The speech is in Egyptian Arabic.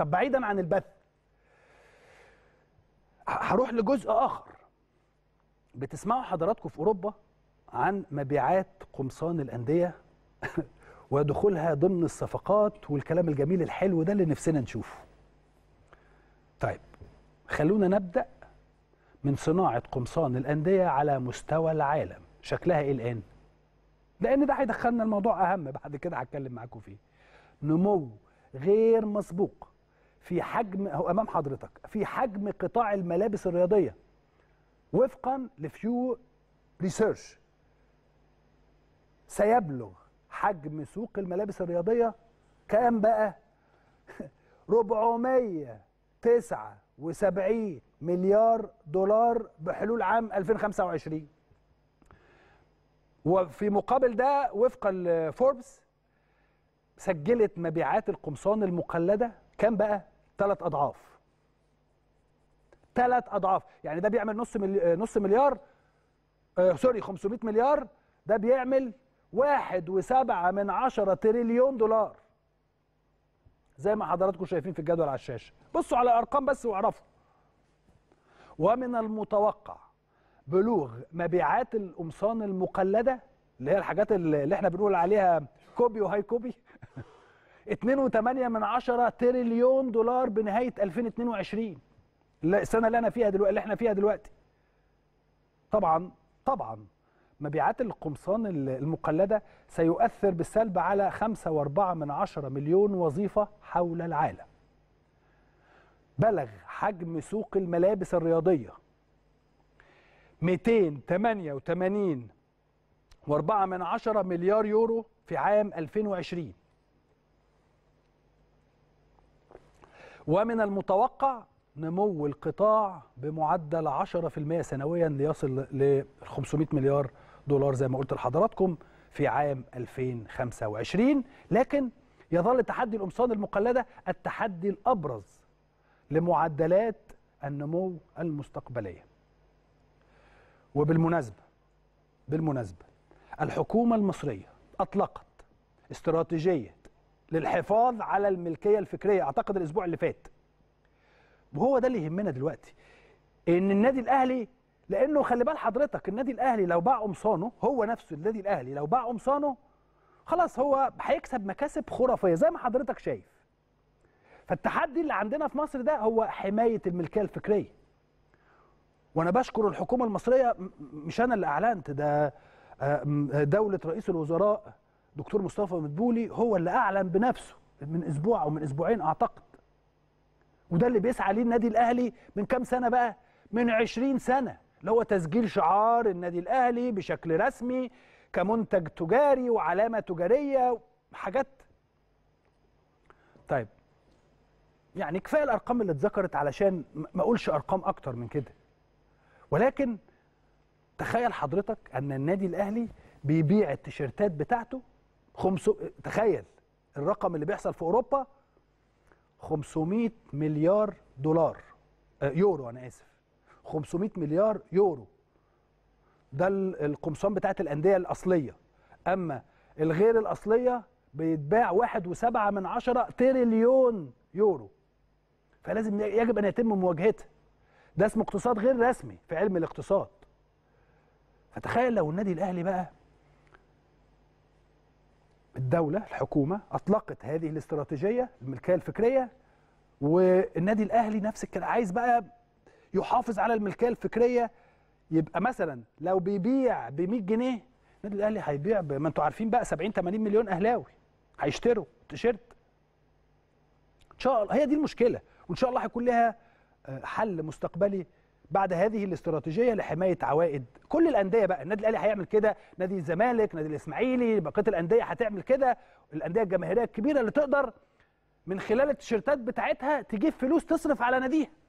طب بعيدا عن البث هروح لجزء اخر بتسمعوا حضراتكم في اوروبا عن مبيعات قمصان الانديه ودخولها ضمن الصفقات والكلام الجميل الحلو ده اللي نفسنا نشوفه. طيب خلونا نبدا من صناعه قمصان الانديه على مستوى العالم، شكلها ايه الان؟ لان ده هيدخلنا الموضوع اهم بعد كده هتكلم معاكم فيه. نمو غير مسبوق في حجم هو امام حضرتك في حجم قطاع الملابس الرياضيه وفقا لفيو ريسيرش سيبلغ حجم سوق الملابس الرياضيه كام بقى 479 مليار دولار بحلول عام 2025 وفي مقابل ده وفقا لفوربس سجلت مبيعات القمصان المقلده كام بقى ثلاث اضعاف ثلاث اضعاف يعني ده بيعمل نص ملي... نص مليار آه سوري 500 مليار ده بيعمل واحد وسبعة من عشرة تريليون دولار زي ما حضراتكم شايفين في الجدول على الشاشة بصوا على الأرقام بس واعرفوا ومن المتوقع بلوغ مبيعات القمصان المقلدة اللي هي الحاجات اللي احنا بنقول عليها كوبي وهاي كوبي 2.8 من عشرة تريليون دولار بنهاية 2022 السنة اللي أنا فيها دلوقتي اللي احنا فيها دلوقتي طبعا طبعا مبيعات القمصان المقلدة سيؤثر بالسلب على 5.4 من عشرة مليون وظيفة حول العالم بلغ حجم سوق الملابس الرياضية 288 و4 من عشرة مليار يورو في عام 2020 ومن المتوقع نمو القطاع بمعدل 10% سنويا ليصل ل 500 مليار دولار زي ما قلت لحضراتكم في عام 2025 لكن يظل تحدي القمصان المقلده التحدي الابرز لمعدلات النمو المستقبليه. وبالمناسبه بالمناسبه الحكومه المصريه اطلقت استراتيجيه للحفاظ على الملكيه الفكريه اعتقد الاسبوع اللي فات. وهو ده اللي يهمنا دلوقتي ان النادي الاهلي لانه خلي بال حضرتك النادي الاهلي لو باع قمصانه هو نفسه النادي الاهلي لو باع قمصانه خلاص هو هيكسب مكاسب خرافيه زي ما حضرتك شايف فالتحدي اللي عندنا في مصر ده هو حمايه الملكيه الفكريه وانا بشكر الحكومه المصريه مش انا اللي اعلنت ده دوله رئيس الوزراء دكتور مصطفى مدبولي هو اللي اعلن بنفسه من اسبوع او من اسبوعين اعتقد وده اللي بيسعى ليه النادي الاهلي من كام سنه بقى من 20 سنه اللي هو تسجيل شعار النادي الاهلي بشكل رسمي كمنتج تجاري وعلامه تجاريه حاجات طيب يعني كفايه الارقام اللي اتذكرت علشان ما اقولش ارقام اكتر من كده ولكن تخيل حضرتك ان النادي الاهلي بيبيع التيشيرتات بتاعته خمسو... تخيل الرقم اللي بيحصل في اوروبا 500 مليار دولار آه يورو انا اسف 500 مليار يورو ده القمصان بتاعت الانديه الاصليه اما الغير الاصليه بيتباع واحد وسبعة من عشرة تريليون يورو فلازم يجب ان يتم مواجهتها ده اسمه اقتصاد غير رسمي في علم الاقتصاد فتخيل لو النادي الاهلي بقى الدوله الحكومه اطلقت هذه الاستراتيجيه الملكيه الفكريه والنادي الاهلي نفس الكلام عايز بقى يحافظ على الملكيه الفكريه يبقى مثلا لو بيبيع ب 100 جنيه النادي الاهلي هيبيع ب... ما انتوا عارفين بقى 70 80 مليون اهلاوي هيشتروا تيشيرت ان شاء الله هي دي المشكله وان شاء الله هيكون لها حل مستقبلي بعد هذه الاستراتيجيه لحمايه عوائد كل الانديه بقى النادي الاهلي هيعمل كده نادي الزمالك نادي الاسماعيلي بقيه الانديه هتعمل كده الانديه الجماهيريه الكبيره اللي تقدر من خلال التيشيرتات بتاعتها تجيب فلوس تصرف على ناديها